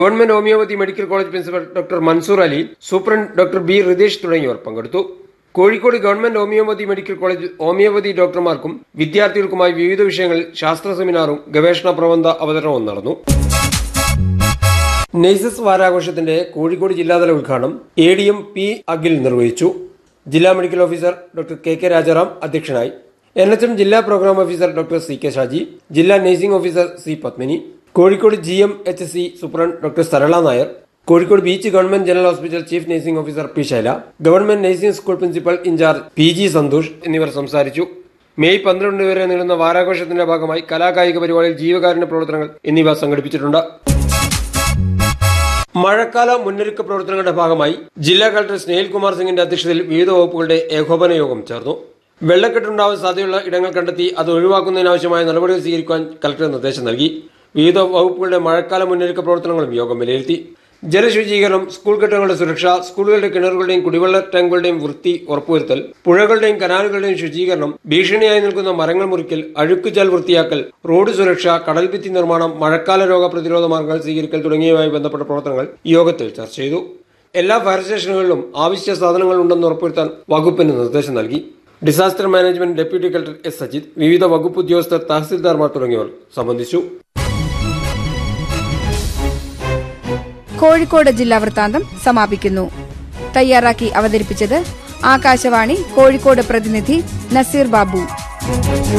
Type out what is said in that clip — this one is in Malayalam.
government homoeopathy medical college principal doctor Mansoor Ali superintendent doctor B Ritesh തുടങ്ങിയവർ പങ്കെടുത്തു Kozhikode government homoeopathy medical college homoeopathy ഡോക്ടർമാർക്കും വിദ്യാർത്ഥികൾക്കുമായി വിവിധ വിഷയങ്ങളിൽ ശാസ്ത്ര സെമിനാറും ഗവേഷണ പ്രബന്ധ അവതരണവും നടന്നു നെയ്സസ് വാരാഘോഷത്തിന്റെ കോഴിക്കോട് ജില്ലാതല ഉദ്ഘാടനം A D M P Akhil നിർവഹിച്ചു ജില്ലാ medical officer doctor K K Rajaram അധ്യക്ഷനായി എൻ എച്ച് എം ജില്ലാ programme officer doctor C K Shaji ജില്ലാ nursing officer C Padmini Kozhikode G M H S C superintendent doctor Sarala Nair Kozhikode beach government general hospital chief nursing officer P Shaila government nursing school principal in charge P G Santhosh എന്നിവർ സംസാരിച്ചു മെയ് പന്ത്രണ്ട് വരെ നീളുന്ന വാരാഘോഷത്തിന്റെ ഭാഗമായി കലാകായിക പരിപാടിയിൽ ജീവകാരുണ്യ പ്രവർത്തനങ്ങൾ എന്നിവ സംഘടിപ്പിച്ചിട്ടുണ്ട് മഴക്കാല മുന്നൊരുക്ക പ്രവർത്തനങ്ങളുടെ ഭാഗമായി ജില്ലാ കളക്ടർ സ്നേഹിൽ കുമാർ സിംഗിന്റെ അധ്യക്ഷതയിൽ വിവിധ വകുപ്പുകളുടെ ഏകോപന യോഗം ചേർന്നു വെള്ളക്കെട്ടുണ്ടാവാൻ സാധ്യതയുള്ള ഇടങ്ങൾ കണ്ടെത്തി അത് ഒഴിവാക്കുന്നതിനാവശ്യമായ നടപടികൾ സ്വീകരിക്കാൻ കളക്ടർ നിർദ്ദേശം നൽകി വിവിധ വകുപ്പുകളുടെ മഴക്കാല മുന്നൊരുക്ക പ്രവർത്തനങ്ങളും യോഗം വിലയിരുത്തി ജലശുചീകരണം സ്കൂൾ കെട്ടിടങ്ങളുടെ സുരക്ഷ സ്കൂളുകളുടെ കിണറുകളുടെയും കുടിവെള്ള ടാങ്കുകളുടെയും വൃത്തി ഉറപ്പുവരുത്തൽ പുഴകളുടെയും കനാലുകളുടെയും ശുചീകരണം ഭീഷണിയായി നിൽക്കുന്ന മരങ്ങൾ മുറിക്കൽ അഴുക്കുചാൽ വൃത്തിയാക്കൽ റോഡ് സുരക്ഷ കടൽഭിത്തി നിർമ്മാണം മഴക്കാല രോഗ പ്രതിരോധ മാർഗങ്ങൾ സ്വീകരിക്കൽ തുടങ്ങിയവയുമായി ബന്ധപ്പെട്ട പ്രവർത്തനങ്ങൾ യോഗത്തിൽ ചർച്ച ചെയ്തു എല്ലാ ഫയർ സ്റ്റേഷനുകളിലും ആവശ്യ സാധനങ്ങൾ ഉണ്ടെന്ന് ഉറപ്പുവരുത്താൻ വകുപ്പിന് നിർദ്ദേശം നൽകി disaster management deputy collector S Sajith വിവിധ വകുപ്പ് ഉദ്യോഗസ്ഥർ തഹസിൽദാർമാർ തുടങ്ങിയവർ സംബന്ധിച്ചു കോഴിക്കോട് ജില്ലാ വൃത്താന്തം സമാപിക്കുന്നു തയ്യാറാക്കി അവതരിപ്പിച്ചത് ആകാശവാണി കോഴിക്കോട് പ്രതിനിധി നസീർ ബാബു